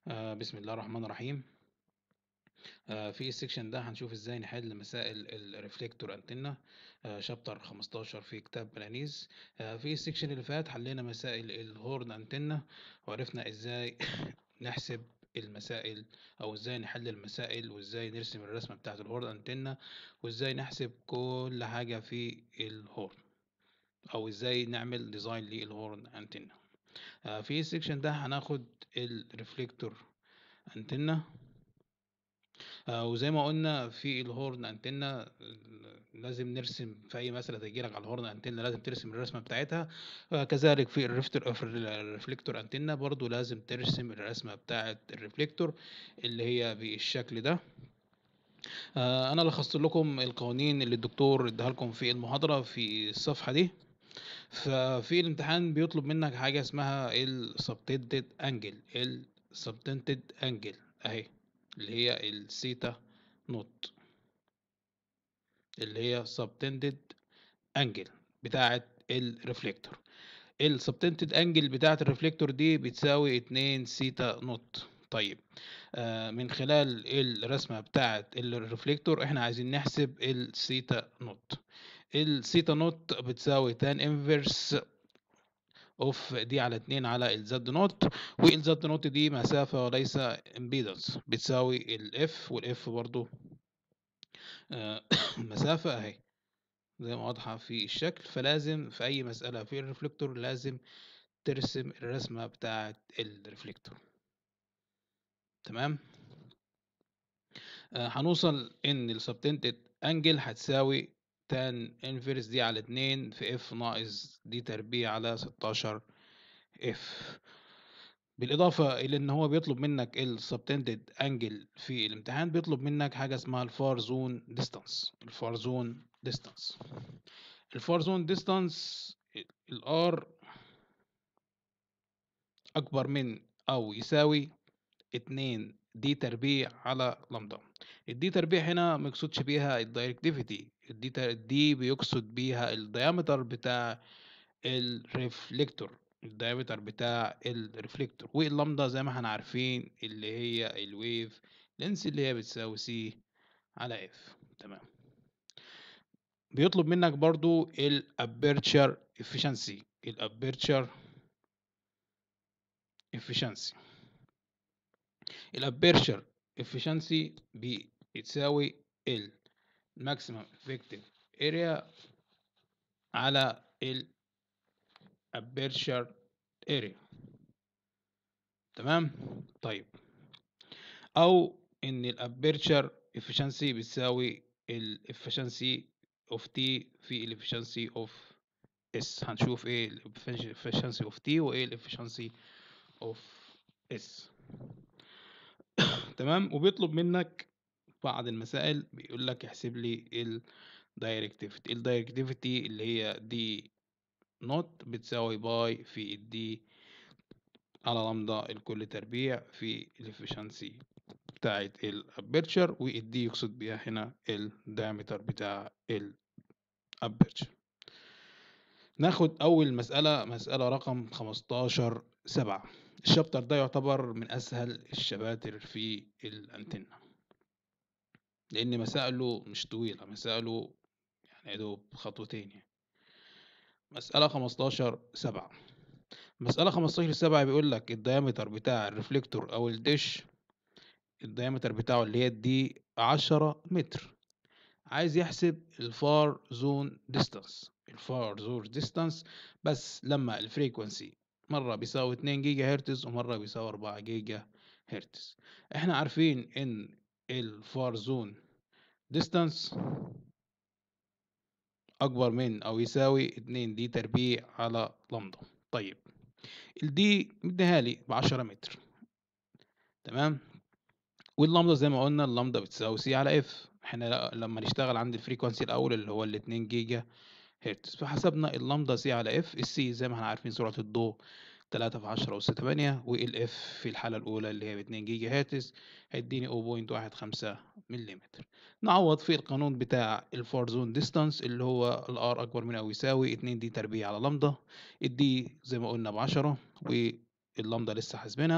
آآ بسم الله الرحمن الرحيم. آآ في الsection ده هنشوف إزاي نحل مسائل الreflector antenna آآ chapter 15 في كتاب بلانيز. آآ في الsection اللي فات حلينا مسائل الhorn antenna وعرفنا إزاي نحسب المسائل أو إزاي نحل المسائل وإزاي نرسم الرسمة بتاعة الhorn antenna وإزاي نحسب كل حاجة في الhorn أو إزاي نعمل design للhorn antenna. آآ في الsection ده هناخد الreflector antenna آآ وزي ما قلنا في الhorn antenna لازم نرسم في أي مسألة تيجي لك على الhorn antenna لازم ترسم الرسمة بتاعتها، وكذلك في الريفتر في الreflector antenna برضه لازم ترسم الرسمة بتاعة الreflector اللي هي بالشكل ده. آآ أنا لخصت لكم القوانين اللي الدكتور اداها لكم في المحاضرة في الصفحة دي. ففي الامتحان بيطلب منك حاجة اسمها الsubtended angle الsubtended angle أهي اللي هي الثيتا نوت. اللي هي subtended angle بتاعة الreflector. الsubtended angle بتاعة الreflector دي بتساوي 2 ثيتا نوت. طيب آآ من خلال الرسمة بتاعة الreflector إحنا عايزين نحسب الثيتا نوت. الثيتا نوت بتساوي tan inverse of دي على 2 على الZ نوت والZ نوت دي مسافة وليس impedance بتساوي الF والF برضه آآ مسافة أهي زي ما واضحة في الشكل، فلازم في أي مسألة في الreflector لازم ترسم الرسمة بتاعة الreflector. تمام؟ آآ هنوصل إن الsubtended angle هتساوي tan inverse دي على 2 في F ناقص دي تربيع على 16 F. بالإضافة إلى إن هو بيطلب منك الsubtended angle في الامتحان بيطلب منك حاجة اسمها الfar zone distance الfar zone distance. الfar zone distance الR أكبر من أو يساوي 2 دي تربيع على لامدا. الدي تربيع هنا ما يقصدش بيها الdirectivity الدي ت الدي بيقصد بيها الdiameter بتاع الreflector الdiameter بتاع الreflector واللامدا زي ما إحنا عارفين اللي هي الwave length اللي هي بتساوي C على F تمام. بيطلب منك برضه الaperture efficiency الaperture efficiency. الaperture efficiency بتساوي الmaximum effective area على الaperture area تمام؟ طيب أو إن الaperture efficiency بتساوي الefficiency of T في الefficiency of S هنشوف إيه الefficiency of T وإيه الefficiency of S. تمام؟ وبيطلب منك بعض المسائل بيقول لك احسب لي الdirectivity الdirectivity اللي هي دي نوت بتساوي باي في الدي على لامدا الكل تربيع في الefficiency بتاعة الaperture والدي يقصد بيها هنا الdiameter بتاع الaperture. ناخد أول مسألة مسألة رقم 15 7 الشابتر ده يعتبر من أسهل الشباتر في الأنتنة. لأن مسائله مش طويلة مسائله يعني يا دوب خطوتين يعني. مسألة 15 7 مسألة 15 7 بيقول لك الdiameter بتاع الرeflector أو الدش الdiameter بتاعه اللي هي الدي 10 متر. عايز يحسب الfar zone distance الfar zone distance بس لما الfrequency مرة بيساوي 2 جيجا هرتز ومرة بيساوي 4 جيجا هرتز. إحنا عارفين إن الfar zone distance أكبر من أو يساوي 2 دي تربيع على لامدا. طيب الدي مديها لي ب10 متر تمام؟ واللامدا زي ما قلنا اللامدا بتساوي C على F إحنا لما نشتغل عند الfrequency الأول اللي هو ال2 جيجا هرتز فحسبنا اللامدا C على F الC زي ما إحنا عارفين سرعة الضوء 3 في 10 أس 8 والF في الحالة الأولى اللي هي ب2 جيجا هرتز هيديني 0.15 مليمتر. نعوض في القانون بتاع الfar zone distance اللي هو الR أكبر من أو يساوي 2 دي تربيع على لامدا الدي زي ما قلنا ب10 واللامدا لسه حاسبينها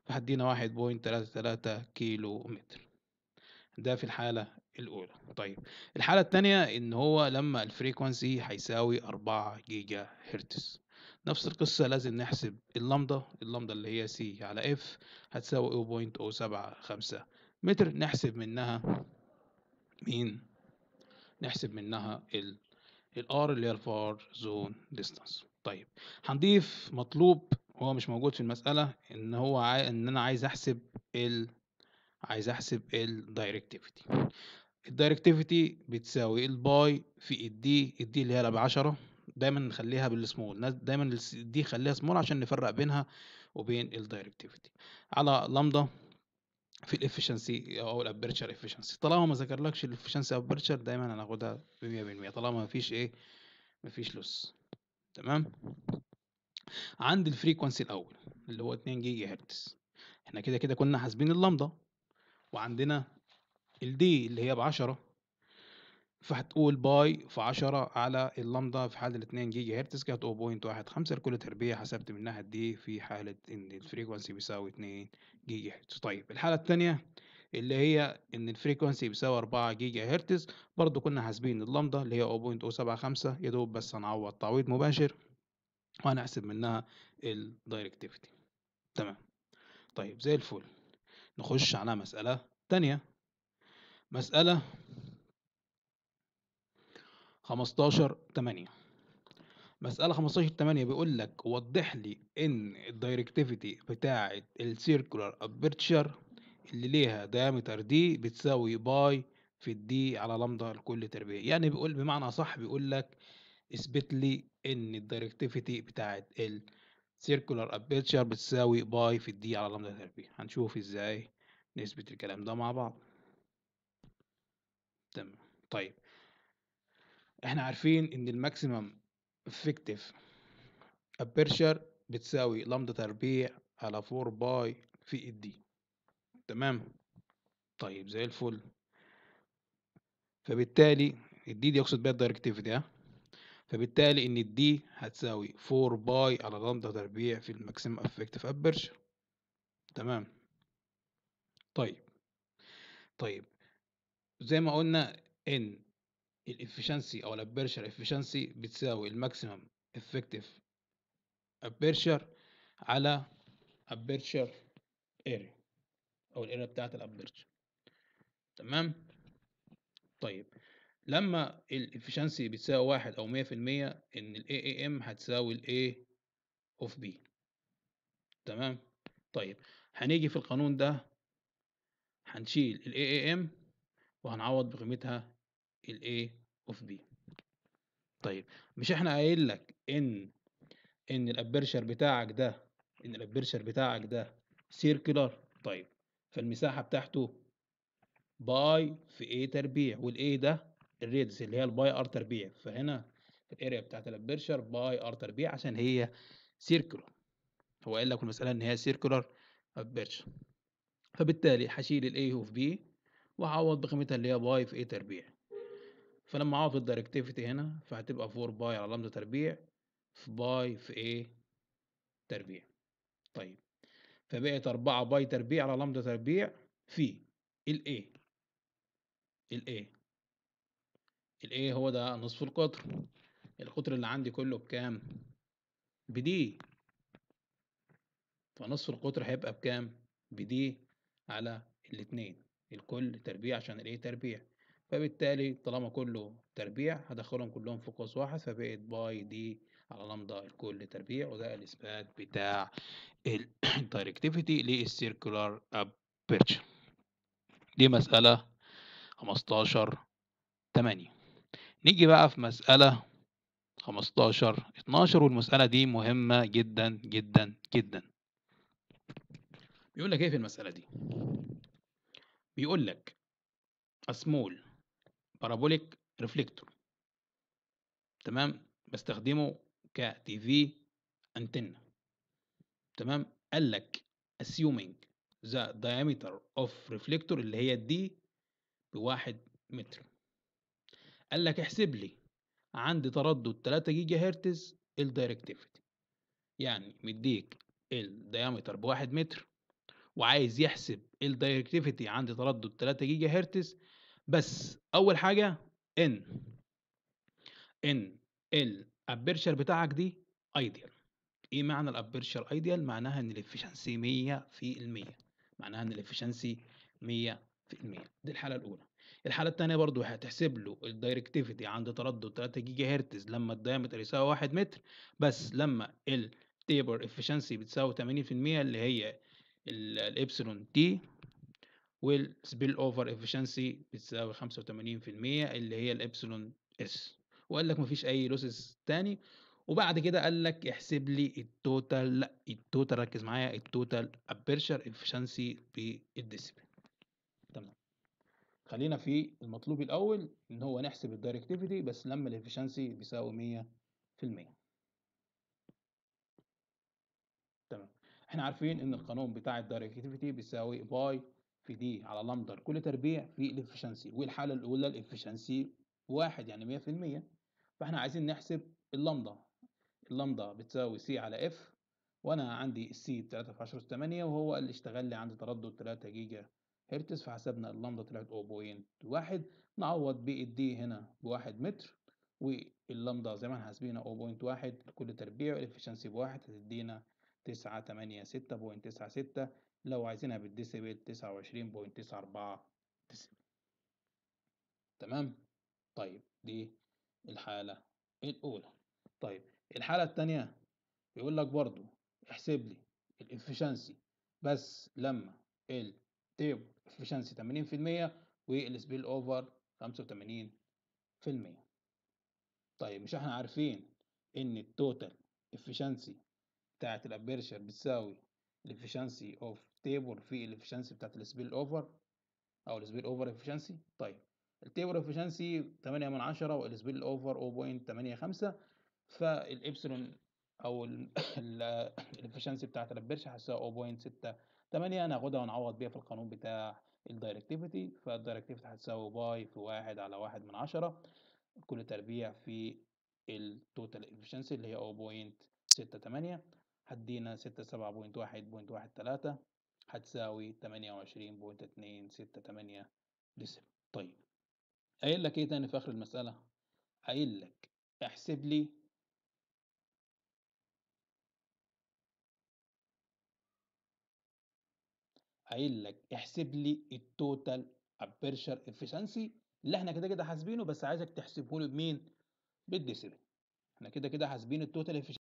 فهدينا واحد بوينت تلاتة تلاتة كيلو متر ده في الحالة الأولى طيب الحالة التانية إن هو لما الفريكونسي هيساوي أربعة جيجا هرتز نفس القصة لازم نحسب اللمدة اللمدة اللي هي سي على اف هتساوي 0.075 متر نحسب منها مين نحسب منها ال الار اللي هي الفار زون ديستانس طيب هنضيف مطلوب هو مش موجود في المسألة ان هو عاي... ان انا عايز احسب ال عايز احسب الدايركتيفيتي الدايركتيفيتي بتساوي الباي في الدي الدي اللي هي بعشرة دايما نخليها بالسمول دايما الدي خليها سمول عشان نفرق بينها وبين الدايركتيفيتي على لامدا في الافشنسي او الابرتشر افشنسي طالما ما ذكرلكش الافشنسي او الابرتشر دايما هناخدها ب 100% طالما ما فيش ايه ما فيش لوس تمام عند الفريكونسي الاول اللي هو 2 جيجا هرتز احنا كده كده كنا حاسبين اللامدا وعندنا الدي اللي هي بعشرة فهتقول باي في عشرة على اللامدا في حالة الاتنين جيجا هرتز كانت 0.15 لكل تربيع حسبت منها دي في حالة إن الفريكونسي بيساوي 2 جيجا هرتز طيب الحالة التانية اللي هي إن الفريكونسي بيساوي 4 جيجا هرتز برضو كنا حاسبين اللامدا اللي هي 0.075 يا دوب بس هنعوض تعويض مباشر وهنحسب منها الدايركتيفيتي تمام طيب زي الفل نخش على مسألة تانية مسألة خمستاشر تمانية مسألة خمستاشر تمانية بيقول لك وضح لي إن الدايركتيفيتي بتاعة السيركولار أبرتشر اللي ليها دايمتر دي بتساوي باي في الدي على لمدة لكل تربيع يعني بيقول بمعنى صح بيقول لك اثبت لي إن الدايركتيفيتي بتاعة السيركولار أبرتشر بتساوي باي في الدي على لمدة تربيع هنشوف إزاي نثبت الكلام ده مع بعض تمام طيب احنا عارفين ان الماكسيمم افكتيف ابرشر بتساوي لامدا تربيع على 4 باي في الدي تمام طيب زي الفل فبالتالي الدي دي يقصد بيها الدايركتيفيتي ها فبالتالي ان الدي هتساوي 4 باي على لامدا تربيع في الماكسيمم افكتيف ابرشر تمام طيب طيب زي ما قلنا ان الافشنسي او الابرشر افشنسي بتساوي الماكسيمم افكتيف ابرشر على ابرشر اريا او الاريا بتاعت الابرشر تمام طيب لما الافشنسي بتساوي واحد او مية في المية ان ال AAM هتساوي ال A of B تمام طيب هنيجي في القانون ده هنشيل ال AAM وهنعوض بقيمتها ال A of B طيب مش احنا قايل لك ان ان الابرشر بتاعك ده ان الابرشر بتاعك ده سيركلر طيب فالمساحه بتاعته باي في A تربيع والاي ده الريدس اللي هي الباي ار تربيع فهنا الاريا بتاعت الابرشر باي ار تربيع عشان هي سيركلر هو قال لك المساله ان هي سيركلر ابرشر فبالتالي هشيل الاي اوف بي وهعوض بقيمتها اللي هي باي في A تربيع فلما اعوض الدايركتيفيتي هنا فهتبقى 4 باي على لامدا تربيع في باي في A تربيع طيب فبقت 4 باي تربيع على لامدا تربيع في ال A ال A ال A هو ده نصف القطر القطر اللي عندي كله بكام بدي فنصف القطر هيبقى بكام بدي على الاتنين الكل تربيع عشان الايه تربيع فبالتالي طالما كله تربيع هدخلهم كلهم في قوس واحد فبقت باي دي على لمدة الكل تربيع وده الإثبات بتاع الدايركتيفيتي للسيركولار ابرتشر دي مسألة 15 8 نيجي بقى في مسألة 15 12 والمسألة دي مهمة جدا جدا جدا بيقول لك ايه في المسألة دي بيقول لك a small parabolic reflector تمام بستخدمه ك تي في انتنا تمام قال لك assuming the diameter of reflector اللي هي دي بواحد متر قال لك احسب لي عند تردد 3 جيجا هرتز الدايركتيفيتي يعني مديك الديامتر بواحد متر وعايز يحسب الدايركتيفيتي عند تردد 3 جيجا هرتز بس اول حاجه ان ان الابرشر بتاعك دي ايديال ايه معنى الابرشر ايديال معناها ان الافشنسي 100% معناها ان الافشنسي 100% دي الحاله الاولى الحاله الثانيه برضو هتحسب له الدايركتيفيتي عند تردد 3 جيجا هرتز لما الدايمتر يساوي 1 متر بس لما التيبر افشنسي بتساوي 80% اللي هي الابسلون تي والسبيل اوفر افشنسي بتساوي 85% اللي هي الابسلون اس وقال لك مفيش اي لوسز تاني وبعد كده قال لك احسب لي التوتال لا التوتال ركز معايا التوتال ابرشر افشنسي بالديسيبل تمام خلينا في المطلوب الاول ان هو نحسب الدايركتيفيتي بس لما الافشنسي بيساوي 100% تمام احنا عارفين ان القانون بتاع الدايركتيفيتي بيساوي باي في دي على لامدا كل تربيع في الافشنسي والحاله الاولى الافشنسي واحد يعني 100% فاحنا عايزين نحسب اللامدا اللامدا بتساوي سي على اف وانا عندي السي 3 في 10 8 وهو اللي اشتغل لي عند تردد 3 جيجا هرتز فحسبنا اللامدا طلعت 0.1 نعوض بالدي هنا بواحد متر واللامدا زي ما احنا حاسبينها 0.1 لكل تربيع والافشنسي بواحد هتدينا 986.96 لو عايزينها بالديسيبل 29.94 ديسيبل تمام طيب دي الحالة الأولى طيب الحالة الثانية بيقول لك برضو احسب لي الافشنسي بس لما التيب افشنسي 80% والسبيل اوفر 85% طيب مش احنا عارفين ان التوتال افشنسي بتاعت الابرشر بتساوي الافشنسي اوف تيبل في الافشنسي بتاعت السبيل اوفر او السبيل اوفر افشنسي طيب التيبل افشنسي 8 من 10 والسبيل اوفر 0.85 فالابسلون او الافشنسي بتاعت الابرشر هتساوي 0.68 هناخدها ونعوض بيها في القانون بتاع الدايركتيفيتي فالدايركتيفيتي هتساوي باي في واحد على واحد من عشرة كل تربيع في التوتال افشنسي اللي هي 0.68 هتدينا 67.1.13 هتساوي 28.268 ديسيبل طيب قايل لك ايه تاني في اخر المسألة قايل لك احسب لي قايل لك احسب لي التوتال ابرشر افشنسي اللي احنا كده كده حاسبينه بس عايزك تحسبه لي بمين بالديسيبل احنا كده كده حاسبين التوتال